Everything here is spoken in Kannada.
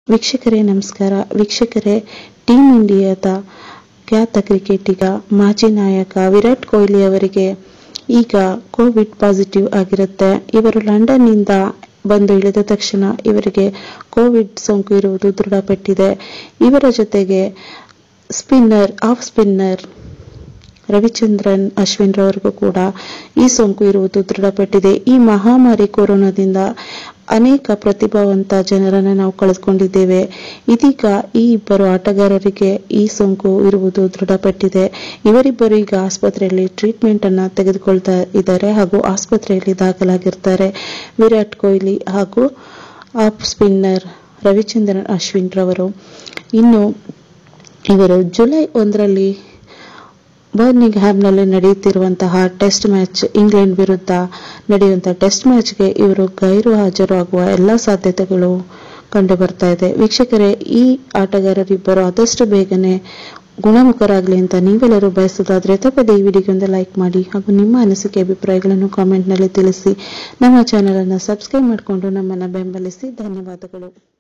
ವೀಕ್ಷಕರೇ ನಮಸ್ಕಾರ ವೀಕ್ಷಕರೇ ಟೀಂ ಇಂಡಿಯಾದ ಖ್ಯಾತ ಕ್ರಿಕೆಟಿಗ ಮಾಜಿ ನಾಯಕ ವಿರಾಟ್ ಕೊಹ್ಲಿ ಅವರಿಗೆ ಈಗ ಕೋವಿಡ್ ಪಾಸಿಟಿವ್ ಆಗಿರುತ್ತೆ ಇವರು ಲಂಡನ್ನಿಂದ ಬಂದು ಇಳಿದ ತಕ್ಷಣ ಇವರಿಗೆ ಕೋವಿಡ್ ಸೋಂಕು ಇರುವುದು ದೃಢಪಟ್ಟಿದೆ ಇವರ ಜೊತೆಗೆ spinner off spinner Ravichandran Ashwin ರವರಿಗೂ ಕೂಡ ಈ ಸೋಂಕು ಇರುವುದು ದೃಢಪಟ್ಟಿದೆ ಈ ಮಹಾಮಾರಿ ಕೊರೋನಾದಿಂದ ಅನೇಕ ಪ್ರತಿಭಾವಂತ ಜನರನ್ನು ನಾವು ಕಳೆದುಕೊಂಡಿದ್ದೇವೆ ಇದೀಗ ಈ ಇಬ್ಬರು ಆಟಗಾರರಿಗೆ ಈ ಸೋಂಕು ಇರುವುದು ದೃಢಪಟ್ಟಿದೆ ಇವರಿಬ್ಬರು ಈಗ ಆಸ್ಪತ್ರೆಯಲ್ಲಿ ಟ್ರೀಟ್ಮೆಂಟ್ ಅನ್ನ ತೆಗೆದುಕೊಳ್ತಾ ಇದ್ದಾರೆ ಹಾಗೂ ಆಸ್ಪತ್ರೆಯಲ್ಲಿ ದಾಖಲಾಗಿರ್ತಾರೆ ವಿರಾಟ್ ಕೊಹ್ಲಿ ಹಾಗೂ ಆಫ್ ಸ್ಪಿನ್ನರ್ ರವಿಚಂದ್ರನ್ ಅಶ್ವಿನ್ ರವರು ಇನ್ನು ಇವರು ಜುಲೈ ಒಂದರಲ್ಲಿ ಬರ್ನಿಂಗ್ ಹ್ಯಾಮ್ನಲ್ಲಿ ನಡೆಯುತ್ತಿರುವಂತಹ ಟೆಸ್ಟ್ ಮ್ಯಾಚ್ ಇಂಗ್ಲೆಂಡ್ ವಿರುದ್ಧ ನಡೆಯುವಂತಹ ಟೆಸ್ಟ್ ಮ್ಯಾಚ್ಗೆ ಇವರು ಗೈರು ಹಾಜರಾಗುವ ಎಲ್ಲ ಸಾಧ್ಯತೆಗಳು ಕಂಡು ಬರ್ತಾ ಇದೆ ವೀಕ್ಷಕರೇ ಈ ಆಟಗಾರರಿಬ್ಬರು ಆದಷ್ಟು ಬೇಗನೆ ಗುಣಮುಖರಾಗಲಿ ಅಂತ ನೀವೆಲ್ಲರೂ ಬಯಸೋದಾದ್ರೆ ತಪ್ಪದೆ ಈ ವಿಡಿಯೋಗೊಂದು ಲೈಕ್ ಮಾಡಿ ಹಾಗೂ ನಿಮ್ಮ ಅನಿಸಿಕೆ ಅಭಿಪ್ರಾಯಗಳನ್ನು ಕಾಮೆಂಟ್ನಲ್ಲಿ ತಿಳಿಸಿ ನಮ್ಮ ಚಾನೆಲ್ ಅನ್ನು ಸಬ್ಸ್ಕ್ರೈಬ್ ಮಾಡಿಕೊಂಡು ನಮ್ಮನ್ನು ಬೆಂಬಲಿಸಿ ಧನ್ಯವಾದಗಳು